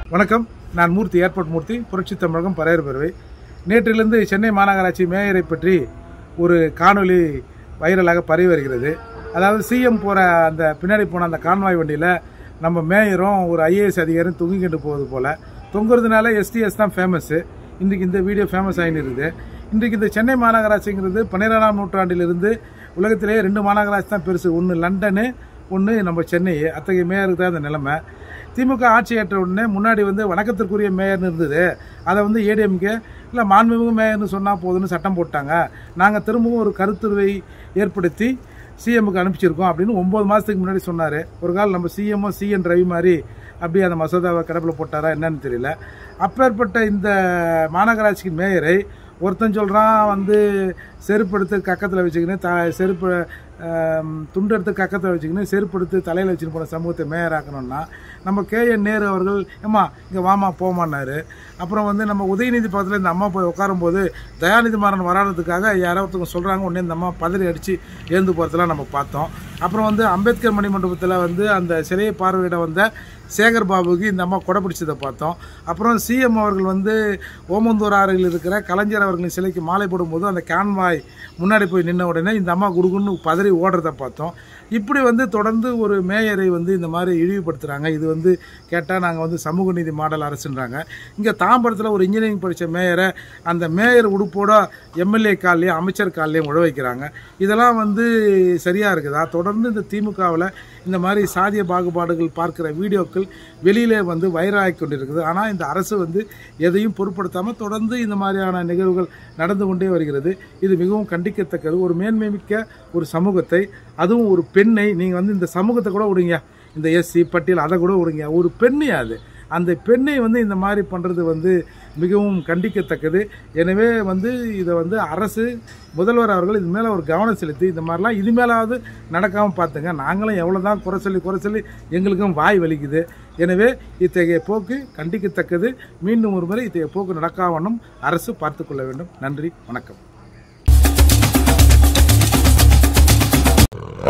வணக்கம் நான் மூர்த்தி ஏர்போர்ட் மூர்த்தி புரட்சி தமிழகம் பரையர் பேரவை நேற்றிலிருந்து சென்னை மாநகராட்சி மேயரை பற்றி ஒரு காணொளி வைரலாக பரவி வருகிறது அதாவது சிஎம் போகிற அந்த பின்னாடி போன அந்த கான்வாய் வண்டியில் நம்ம மேயரும் ஒரு ஐஏஎஸ் அதிகாரியும் தொங்கிக்கிட்டு போவது போல் தொங்குறதுனால எஸ்டிஎஸ் தான் ஃபேமஸ்ஸு இன்றைக்கு இந்த வீடியோ ஃபேமஸ் ஆகின்னு இருக்குது இன்றைக்கு இந்த சென்னை மாநகராட்சிங்கிறது பன்னிரெண்டாம் நூற்றாண்டிலிருந்து உலகத்திலேயே ரெண்டு மாநகராட்சி தான் பெருசு ஒன்று லண்டனு ஒன்று நம்ம சென்னை அத்தகைய மேயருக்கு தான் அந்த நிலைமை திமுக ஆட்சி ஏற்ற உடனே முன்னாடி வந்து வணக்கத்திற்குரிய மேயர்னு இருந்தது அதை வந்து ஏடிஎம்கே இல்லை மாண்புமிகு மேயர்னு சொன்னால் போதும்னு சட்டம் போட்டாங்க நாங்கள் திரும்பவும் ஒரு கருத்துருவை ஏற்படுத்தி சிஎம்முக்கு அனுப்பிச்சிருக்கோம் அப்படின்னு ஒம்பது மாதத்துக்கு முன்னாடி சொன்னார் ஒரு கால் நம்ம சிஎம்ஓ சிஎன் ரவி மாதிரி அப்படியே அந்த மசோதாவை கிடப்பில் போட்டாரா என்னன்னு தெரியல அப்பேற்பட்ட இந்த மாநகராட்சிக்கு மேயரை ஒருத்தன் சொல்கிறான் வந்து செருப்பு எடுத்து கக்கத்தில் வச்சுக்கின்னு த செருப்பு ஆம், துண்டு எடுத்து கக்கத்தில் வச்சுக்கின்னு செருப்பு எடுத்து தலையில் வச்சுன்னு போன சமூகத்தை மேயராக்கணும்னா நம்ம கே என் நேரு அவர்கள் ஏம்மா இங்கே வாமா போமான்னாரு அப்புறம் வந்து நம்ம உதயநிதி பக்கத்தில் இந்த அம்மா போய் உட்காரும்போது தயாநிதி மாறன் வராததுக்காக யாரோ ஒருத்தவங்க சொல்கிறாங்க உடனே இந்த அம்மா பதறி அடித்து ஏந்து போகிறதெல்லாம் நம்ம பார்த்தோம் அப்புறம் வந்து அம்பேத்கர் மணிமண்டபத்தில் வந்து அந்த சிலையை பார்வையிட வந்த சேகர் பாபுக்கு இந்த அம்மா கொடை பிடிச்சதை பார்த்தோம் அப்புறம் சிஎம் அவர்கள் வந்து ஓமந்தூர் ஆறில் இருக்கிற கலைஞர் அவர்களின் சிலைக்கு மாலை போடும்போது அந்த கான்வாய் முன்னாடி போய் நின்ன உடனே இந்த அம்மா குடுகுன்னு பதறி ஓடுறத பார்த்தோம் இப்படி வந்து தொடர்ந்து ஒரு மேயரை வந்து இந்த மாதிரி இழிவுபடுத்துகிறாங்க இது வந்து கேட்டால் நாங்கள் வந்து சமூக நீதி மாடல் அரசுன்றாங்க இங்கே தாம்பரத்தில் ஒரு இன்ஜினியரிங் படித்த மேயரை அந்த மேயர் உடுப்போட எம்எல்ஏ கால்லையும் அமைச்சர் கால்லையும் உழ வைக்கிறாங்க இதெல்லாம் வந்து சரியாக இருக்குதா தொடர்ந்து இந்த திமுகவில் இந்த மாதிரி சாதிய பாகுபாடுகள் பார்க்குற வீடியோக்கள் வெளியிலே வந்து வைரலாகி கொண்டிருக்குது ஆனால் இந்த அரசு வந்து எதையும் பொருட்படுத்தாமல் தொடர்ந்து இந்த மாதிரியான நிகழ்வுகள் நடந்து கொண்டே வருகிறது இது மிகவும் கண்டிக்கத்தக்கது ஒரு மேன்மை மிக்க ஒரு சமூகத்தை அதுவும் ஒரு பெண்ணை நீங்கள் வந்து இந்த சமூகத்தை கூட விடுங்க இந்த எஸ்சி பட்டியல் அதை கூட விடுங்க ஒரு பெண்ணு அது அந்த பெண்ணை வந்து இந்த மாதிரி பண்ணுறது வந்து மிகவும் கண்டிக்கத்தக்கது எனவே வந்து இதை வந்து அரசு முதல்வர் அவர்கள் இது மேலே ஒரு கவனம் செலுத்தி இந்த மாதிரிலாம் இது மேலாவது நடக்காமல் பார்த்துங்க நாங்களும் எவ்வளோ தான் குறை சொல்லி குறை சொல்லி எங்களுக்கும் வாய் வலிக்குது எனவே இத்தகைய போக்கு கண்டிக்கத்தக்கது மீண்டும் ஒரு முறை இத்தகைய போக்கு நடக்காமலும் அரசு பார்த்து கொள்ள வேண்டும் நன்றி வணக்கம்